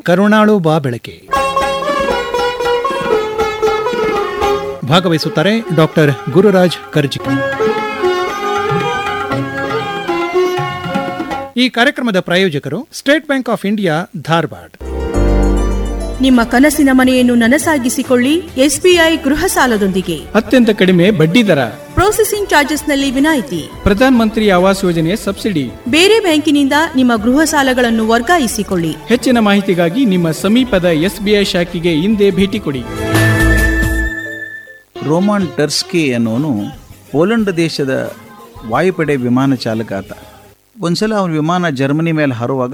ಕರುಣಾಳು ಬಾ ಬೆಳಕೆ ಭಾಗವಹಿಸುತ್ತಾರೆ ಡಾಕ್ಟರ್ ಗುರುರಾಜ್ ಕರ್ಜಿಕ್ ಈ ಕಾರ್ಯಕ್ರಮದ ಪ್ರಾಯೋಜಕರು State Bank of India Dharwad ನಿಮ್ಮ ಕನಸಿನ ಮನೆಯನ್ನು ನನಸಾಗಿಸಿಕೊಳ್ಳಿ ಎಸ್ಬಿಐ ಗೃಹ ಸಾಲದೊಂದಿಗೆ ಅತ್ಯಂತ ಕಡಿಮೆ ಬಡ್ಡಿ ದರ ಪ್ರೊಸೆಸಿಂಗ್ ಚಾರ್ಜಸ್ನಲ್ಲಿ ವಿನಾಯಿತಿ ಪ್ರಧಾನ ಮಂತ್ರಿ ಆವಾಸ್ ಯೋಜನೆಯ ಸಬ್ಸಿಡಿ ಬೇರೆ ಬ್ಯಾಂಕಿನಿಂದ ನಿಮ್ಮ ಗೃಹ ಸಾಲಗಳನ್ನು ವರ್ಗಾಯಿಸಿಕೊಳ್ಳಿ ಹೆಚ್ಚಿನ ಮಾಹಿತಿಗಾಗಿ ನಿಮ್ಮ ಸಮೀಪದ ಎಸ್ಬಿಐ ಶಾಖೆಗೆ ಹಿಂದೆ ಭೇಟಿ ಕೊಡಿ ರೋಮಾನ್ ಟರ್ಸ್ಕಿ ಅನ್ನೋನು ಪೋಲೆಂಡ್ ದೇಶದ ವಾಯುಪಡೆ ವಿಮಾನ ಚಾಲಕ ಆತ ಒಂದ್ಸಲ ಅವನ ವಿಮಾನ ಜರ್ಮನಿ ಮೇಲೆ ಹಾರುವಾಗ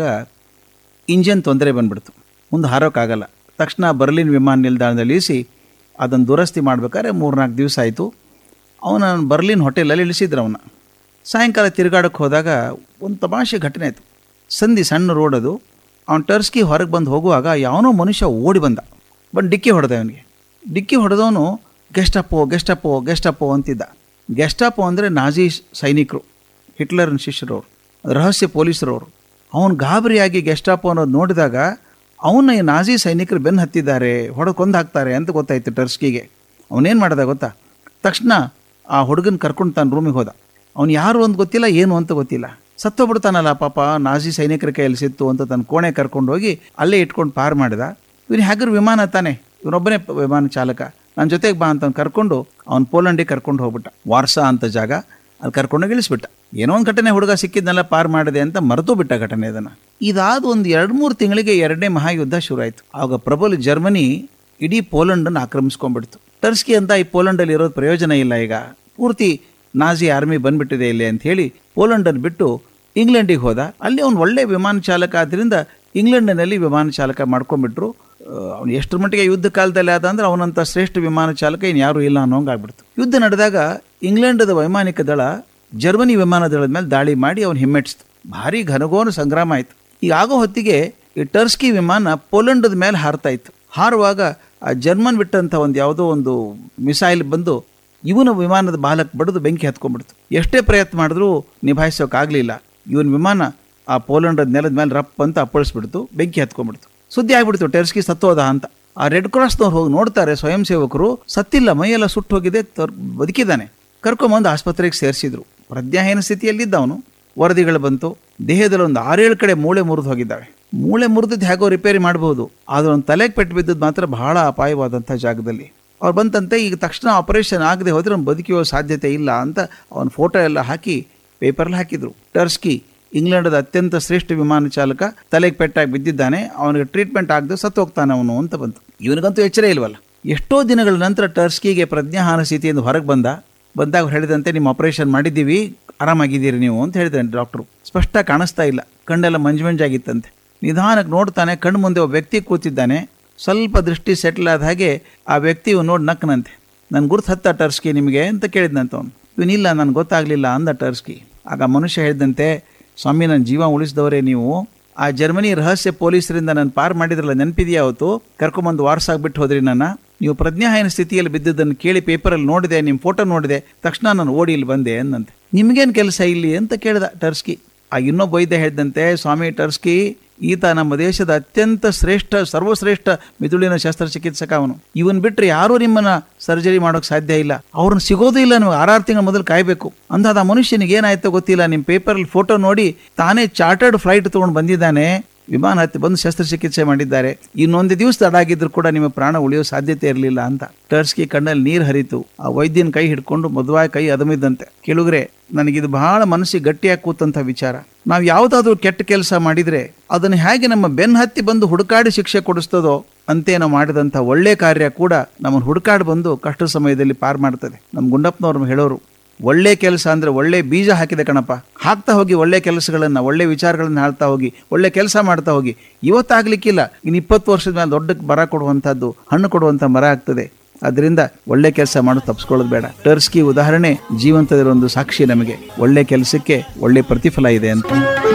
ಇಂಜನ್ ತೊಂದರೆ ಬಂದ್ಬಿಡ್ತು ಮುಂದೆ ಹಾರೋಕ್ಕಾಗಲ್ಲ ತಕ್ಷಣ ಬರ್ಲಿನ್ ವಿಮಾನ ನಿಲ್ದಾಣದಲ್ಲಿ ಇಳಿಸಿ ಅದನ್ನು ದುರಸ್ತಿ ಮಾಡ್ಬೇಕಾದ್ರೆ ಮೂರ್ನಾಲ್ಕು ದಿವಸ ಆಯಿತು ಅವನ ಬರ್ಲಿನ್ ಹೋಟೆಲಲ್ಲಿ ಇಳಿಸಿದ್ರು ಅವನ ಸಾಯಂಕಾಲ ತಿರುಗಾಡಕ್ಕೆ ಹೋದಾಗ ಒಂದು ತಮಾಷೆ ಘಟನೆ ಆಯಿತು ಸಂಧಿ ಸಣ್ಣ ರೋಡ್ ಅದು ಅವನ ಟರ್ಸ್ಕಿ ಹೊರಗೆ ಬಂದು ಹೋಗುವಾಗ ಯಾವನೋ ಮನುಷ್ಯ ಓಡಿ ಬಂದ ಬಂದು ಡಿಕ್ಕಿ ಹೊಡೆದ ಅವನಿಗೆ ಡಿಕ್ಕಿ ಹೊಡೆದವನು ಗೆಸ್ಟಪ್ಪೋ ಗೆಸ್ಟಪ್ಪೋ ಗೆಸ್ಟಪ್ಪೋ ಅಂತಿದ್ದ ಗೆಸ್ಟಪ್ಪೋ ಅಂದರೆ ನಾಜಿ ಸೈನಿಕರು ಹಿಟ್ಲರ್ನ ಶಿಷ್ಯರವರು ರಹಸ್ಯ ಪೊಲೀಸರವರು ಅವನು ಗಾಬರಿಯಾಗಿ ಗೆಸ್ಟಾಪೋ ಅನ್ನೋದು ನೋಡಿದಾಗ ಅವನ್ನ ಈ ನಾಜಿ ಸೈನಿಕರು ಬೆನ್ನು ಹತ್ತಿದ್ದಾರೆ ಹೊಡೆದು ಕೊಂದು ಹಾಕ್ತಾರೆ ಅಂತ ಗೊತ್ತಾಯ್ತು ಟರ್ಸ್ಕಿಗೆ ಅವನೇನು ಮಾಡ್ದ ಗೊತ್ತಾ ತಕ್ಷಣ ಆ ಹುಡುಗನ ಕರ್ಕೊಂಡು ತಾನು ರೂಮಿಗೆ ಹೋದ ಅವ್ನು ಯಾರು ಅಂತ ಗೊತ್ತಿಲ್ಲ ಏನು ಅಂತ ಗೊತ್ತಿಲ್ಲ ಸತ್ತೋಗ್ಬಿಡ್ತಾನಲ್ಲ ಪಾಪ ನಾಜಿ ಸೈನಿಕರ ಕೈಯಲ್ಲಿ ಸಿತ್ತು ಅಂತ ತನ್ನ ಕೋಣೆ ಕರ್ಕೊಂಡು ಹೋಗಿ ಅಲ್ಲೇ ಇಟ್ಕೊಂಡು ಪಾರು ಮಾಡಿದ ಇವನು ಹೇಗರು ವಿಮಾನ ತಾನೆ ಇವನೊಬ್ಬನೇ ಪ- ವಿಮಾನ ಚಾಲಕ ನನ್ನ ಜೊತೆಗೆ ಬಾ ಅಂತ ಕರ್ಕೊಂಡು ಅವ್ನು ಪೋಲೆಂಡಿಗೆ ಕರ್ಕೊಂಡು ಹೋಗ್ಬಿಟ್ಟ ವಾರ್ಸಾ ಅಂತ ಜಾಗ ಅಲ್ಲಿ ಕರ್ಕೊಂಡೋಗಿ ಇಳಿಸ್ಬಿಟ್ಟ ಏನೋ ಒಂದು ಘಟನೆ ಹುಡುಗ ಸಿಕ್ಕಿದ್ನೆಲ್ಲ ಪಾರ್ ಮಾಡಿದೆ ಅಂತ ಮರೆತು ಬಿಟ್ಟ ಘಟನೆ ಅದನ್ನು ಇದಾದ ಒಂದು ಎರಡು ಮೂರು ತಿಂಗಳಿಗೆ ಎರಡನೇ ಮಹಾಯುದ್ಧ ಶುರು ಆಯಿತು ಆಗ ಪ್ರಬಲ ಜರ್ಮನಿ ಇಡೀ ಪೋಲೆಂಡನ್ನು ಆಕ್ರಮಿಸ್ಕೊಂಡ್ಬಿಡ್ತು ಟರ್ಸ್ಕಿ ಅಂತ ಈ ಪೋಲೆಂಡಲ್ಲಿ ಇರೋದು ಪ್ರಯೋಜನ ಇಲ್ಲ ಈಗ ಪೂರ್ತಿ ನಾಜಿ ಆರ್ಮಿ ಬಂದ್ಬಿಟ್ಟಿದೆ ಇಲ್ಲಿ ಅಂತ ಹೇಳಿ ಪೋಲೆಂಡನ್ನು ಬಿಟ್ಟು ಇಂಗ್ಲೆಂಡಿಗೆ ಹೋದ ಅಲ್ಲಿ ಅವ್ನು ಒಳ್ಳೆ ವಿಮಾನ ಚಾಲಕ ಆದ್ದರಿಂದ ಇಂಗ್ಲೆಂಡಿನಲ್ಲಿ ವಿಮಾನ ಚಾಲಕ ಮಾಡ್ಕೊಂಡ್ಬಿಟ್ರು ಅವನು ಎಷ್ಟರ ಮಟ್ಟಿಗೆ ಯುದ್ಧ ಕಾಲದಲ್ಲಿ ಆದ ಅಂದ್ರೆ ಅವನಂತ ಶ್ರೇಷ್ಠ ವಿಮಾನ ಚಾಲಕ ಇನ್ನು ಯಾರೂ ಇಲ್ಲ ಅನ್ನೋಂಗೆ ಆಗ್ಬಿಡ್ತು ಯುದ್ಧ ನಡೆದಾಗ ಇಂಗ್ಲೆಂಡದ ವೈಮಾನಿಕ ದಳ ಜರ್ಮನಿ ವಿಮಾನ ದಳದ ಮೇಲೆ ದಾಳಿ ಮಾಡಿ ಅವನು ಹಿಮ್ಮೆಟ್ಟಿಸ್ತು ಭಾರಿ ಘನಘೋರ ಸಂಗ್ರಾಮ ಆಯಿತು ಈಗ ಆಗೋ ಹೊತ್ತಿಗೆ ಈ ಟರ್ಸ್ಕಿ ವಿಮಾನ ಪೋಲೆಂಡದ ಮೇಲೆ ಹಾರ್ತಾ ಇತ್ತು ಹಾರುವಾಗ ಆ ಜರ್ಮನ್ ಬಿಟ್ಟಂಥ ಒಂದು ಯಾವುದೋ ಒಂದು ಮಿಸೈಲ್ ಬಂದು ಇವನ ವಿಮಾನದ ಬಾಲಕ್ಕೆ ಬಡಿದು ಬೆಂಕಿ ಹತ್ಕೊಂಡ್ಬಿಡ್ತು ಎಷ್ಟೇ ಪ್ರಯತ್ನ ಮಾಡಿದ್ರೂ ನಿಭಾಯಿಸೋಕ್ಕಾಗಲಿಲ್ಲ ಇವನ ವಿಮಾನ ಆ ಪೋಲೆಂಡದ ನೆಲದ ಮೇಲೆ ರಪ್ ಅಂತ ಅಪ್ಪಳಿಸ್ಬಿಡ್ತು ಬೆಂಕಿ ಹತ್ಕೊಂಡ್ಬಿಡ್ತು ಸುದ್ದಿ ಆಗ್ಬಿಡ್ತು ಟೆರ್ಸ್ಕಿ ಸತ್ತೋದ ಅಂತ ಆ ರೆಡ್ ಕ್ರಾಸ್ನವ್ರು ಹೋಗಿ ನೋಡ್ತಾರೆ ಸ್ವಯಂ ಸೇವಕರು ಸತ್ತಿಲ್ಲ ಮೈಯೆಲ್ಲ ಸುಟ್ಟು ಹೋಗಿದೆ ತರ್- ಬದುಕಿದ್ದಾನೆ ಕರ್ಕೊಂಬಂದು ಆಸ್ಪತ್ರೆಗೆ ಸೇರಿಸಿದ್ರು ಪ್ರಜ್ಞಾಹೀನ ಸ್ಥಿತಿಯಲ್ಲಿದ್ದ ಅವನು ವರದಿಗಳು ಬಂತು ದೇಹದಲ್ಲಿ ಒಂದು ಆರೇಳು ಕಡೆ ಮೂಳೆ ಮುರಿದು ಹೋಗಿದ್ದಾವೆ ಮೂಳೆ ಮುರಿದದ್ದು ಹೇಗೋ ರಿಪೇರಿ ಮಾಡಬಹುದು ಆದ್ರೆ ಒಂದು ತಲೆಗೆ ಪೆಟ್ಟು ಬಿದ್ದದ್ದು ಮಾತ್ರ ಬಹಳ ಅಪಾಯವಾದಂಥ ಜಾಗದಲ್ಲಿ ಅವ್ರು ಬಂತಂತೆ ಈಗ ತಕ್ಷಣ ಆಪರೇಷನ್ ಆಗದೆ ಹೋದ್ರೆ ಅವ್ನು ಬದುಕಿಯೋ ಸಾಧ್ಯತೆ ಇಲ್ಲ ಅಂತ ಅವನ ಫೋಟೋ ಎಲ್ಲ ಹಾಕಿ ಪೇಪರಲ್ಲಿ ಹಾಕಿದ್ರು ಟರ್ಸ್ಕಿ ಇಂಗ್ಲೆಂಡದ ಅತ್ಯಂತ ಶ್ರೇಷ್ಠ ವಿಮಾನ ಚಾಲಕ ತಲೆಗೆ ಪೆಟ್ಟಾಗಿ ಬಿದ್ದಿದ್ದಾನೆ ಅವನಿಗೆ ಟ್ರೀಟ್ಮೆಂಟ್ ಆಗದೆ ಸತ್ತು ಹೋಗ್ತಾನೆ ಅವನು ಅಂತ ಬಂತು ಇವನಿಗಂತೂ ಎಚ್ಚರ ಇಲ್ವಲ್ಲ ಎಷ್ಟೋ ದಿನಗಳ ನಂತರ ಟರ್ಸ್ಕಿಗೆ ಪ್ರಜ್ಞಾಹಾನ ಸ್ಥಿತಿಯಿಂದ ಹೊರಗೆ ಬಂದ ಬಂದಾಗ ಅವ್ರು ಹೇಳಿದಂತೆ ನಿಮ್ಮ ಆಪರೇಷನ್ ಮಾಡಿದ್ದೀವಿ ಆರಾಮಾಗಿದ್ದೀರಿ ನೀವು ಅಂತ ಹೇಳಿದ್ದಾನೆ ಡಾಕ್ಟ್ರು ಸ್ಪಷ್ಟ ಕಾಣಿಸ್ತಾ ಇಲ್ಲ ಕಣ್ಣೆಲ್ಲ ಮಂಜು ಮಂಜಾಗಿತ್ತಂತೆ ನಿಧಾನಕ್ಕೆ ನೋಡ್ತಾನೆ ಕಣ್ಣು ಮುಂದೆ ಒಬ್ಬ ವ್ಯಕ್ತಿ ಕೂತಿದ್ದಾನೆ ಸ್ವಲ್ಪ ದೃಷ್ಟಿ ಸೆಟ್ಲ್ ಆದ ಹಾಗೆ ಆ ವ್ಯಕ್ತಿ ನೋಡಿ ನಕ್ಕನಂತೆ ನನ್ನ ಗುರ್ತು ಹತ್ತ ಟರ್ಸ್ಕಿ ನಿಮಗೆ ಅಂತ ಕೇಳಿದ್ನಂತ ಅವನು ಇವನಿಲ್ಲ ನನಗೆ ಗೊತ್ತಾಗಲಿಲ್ಲ ಅಂದ ಟರ್ಸ್ಕಿ ಆಗ ಮನುಷ್ಯ ಹೇಳಿದಂತೆ ಸ್ವಾಮಿ ನನ್ನ ಜೀವ ಉಳಿಸಿದವರೇ ನೀವು ಆ ಜರ್ಮನಿ ರಹಸ್ಯ ಪೊಲೀಸರಿಂದ ನಾನು ಪಾರ್ ಮಾಡಿದ್ರಲ್ಲ ನೆನಪಿದೆಯಾ ಅವತ್ತು ಕರ್ಕೊಂಬಂದು ವಾರಸಾಗ್ಬಿಟ್ಟು ಹೋದ್ರಿ ನನ್ನ ನೀವು ಪ್ರಜ್ಞಾಹೀನ ಸ್ಥಿತಿಯಲ್ಲಿ ಬಿದ್ದದ್ದನ್ನು ಕೇಳಿ ಪೇಪರಲ್ಲಿ ನೋಡಿದೆ ನಿಮ್ಮ ಫೋಟೋ ನೋಡಿದೆ ತಕ್ಷಣ ನಾನು ಓಡಿ ಇಲ್ಲಿ ಬಂದೆ ಅಂದಂತೆ ನಿಮಗೇನು ಕೆಲಸ ಇಲ್ಲಿ ಅಂತ ಕೇಳಿದ ಟರ್ಸ್ಕಿ ಆ ಇನ್ನೊಬ್ಬ ವೈದ್ಯ ಹೇಳಿದಂತೆ ಸ್ವಾಮಿ ಟರ್ಸ್ಕಿ ಈತ ನಮ್ಮ ದೇಶದ ಅತ್ಯಂತ ಶ್ರೇಷ್ಠ ಸರ್ವಶ್ರೇಷ್ಠ ಮಿದುಳಿನ ಶಸ್ತ್ರಚಿಕಿತ್ಸಕ ಅವನು ಇವನ್ ಬಿಟ್ರೆ ಯಾರೂ ನಿಮ್ಮನ್ನ ಸರ್ಜರಿ ಮಾಡೋಕೆ ಸಾಧ್ಯ ಇಲ್ಲ ಅವ್ರನ್ನ ಸಿಗೋದು ಇಲ್ಲ ನೀವು ಆರಾರು ತಿಂಗಳ ಮೊದಲು ಕಾಯಬೇಕು ಅಂದಾದ ಆ ಮನುಷ್ಯನಿಗೆ ಏನಾಯ್ತೋ ಗೊತ್ತಿಲ್ಲ ನಿಮ್ಮ ಪೇಪರಲ್ಲಿ ಫೋಟೋ ನೋಡಿ ತಾನೇ ಚಾರ್ಟರ್ಡ್ ಫ್ಲೈಟ್ ತೊಗೊಂಡು ಬಂದಿದ್ದಾನೆ ವಿಮಾನ ಹತ್ತಿ ಬಂದು ಶಸ್ತ್ರಚಿಕಿತ್ಸೆ ಮಾಡಿದ್ದಾರೆ ಇನ್ನೊಂದು ದಿವಸ ತಡಾಗಿದ್ರು ಕೂಡ ನಿಮ್ಮ ಪ್ರಾಣ ಉಳಿಯೋ ಸಾಧ್ಯತೆ ಇರಲಿಲ್ಲ ಅಂತ ಟರ್ಸ್ಕಿ ಕಣ್ಣಲ್ಲಿ ನೀರು ಹರಿತು ಆ ವೈದ್ಯನ ಕೈ ಹಿಡ್ಕೊಂಡು ಮದುವೆ ಕೈ ಅದಮಿದ್ದಂತೆ ಕೆಳಗ್ರೆ ನನಗಿದು ಬಹಳ ಮನಸ್ಸಿಗೆ ಗಟ್ಟಿಯಾಗಿ ಕೂತಂಥ ವಿಚಾರ ನಾವು ಯಾವುದಾದ್ರೂ ಕೆಟ್ಟ ಕೆಲಸ ಮಾಡಿದ್ರೆ ಅದನ್ನು ಹೇಗೆ ನಮ್ಮ ಬೆನ್ ಹತ್ತಿ ಬಂದು ಹುಡುಕಾಡಿ ಶಿಕ್ಷೆ ಕೊಡಿಸ್ತದೋ ಅಂತೆ ನಾವು ಮಾಡಿದಂಥ ಒಳ್ಳೆ ಕಾರ್ಯ ಕೂಡ ನಮ್ಮನ್ನು ಹುಡುಕಾಡಿ ಬಂದು ಕಷ್ಟ ಸಮಯದಲ್ಲಿ ಪಾರ್ ಮಾಡ್ತದೆ ನಮ್ಮ ಗುಂಡಪ್ಪನವ್ರು ಹೇಳೋರು ಒಳ್ಳೆ ಕೆಲಸ ಅಂದ್ರೆ ಒಳ್ಳೆ ಬೀಜ ಹಾಕಿದೆ ಕಣಪ್ಪ ಹಾಕ್ತಾ ಹೋಗಿ ಒಳ್ಳೆ ಕೆಲಸಗಳನ್ನ ಒಳ್ಳೆ ವಿಚಾರಗಳನ್ನ ಹಾಳ್ತಾ ಹೋಗಿ ಒಳ್ಳೆ ಕೆಲಸ ಮಾಡ್ತಾ ಹೋಗಿ ಇವತ್ತಾಗ್ಲಿಕ್ಕಿಲ್ಲ ಇನ್ನು ಇಪ್ಪತ್ತು ವರ್ಷದ ಮೇಲೆ ದೊಡ್ಡ ಮರ ಕೊಡುವಂಥದ್ದು ಹಣ್ಣು ಕೊಡುವಂಥ ಮರ ಆಗ್ತದೆ ಅದರಿಂದ ಒಳ್ಳೆ ಕೆಲಸ ಮಾಡೋದು ತಪ್ಪಿಸ್ಕೊಳ್ಳೋದು ಬೇಡ ಟರ್ಸ್ಕಿ ಉದಾಹರಣೆ ಜೀವಂತದಿರೋ ಒಂದು ಸಾಕ್ಷಿ ನಮಗೆ ಒಳ್ಳೆ ಕೆಲಸಕ್ಕೆ ಒಳ್ಳೆ ಪ್ರತಿಫಲ ಇದೆ ಅಂತ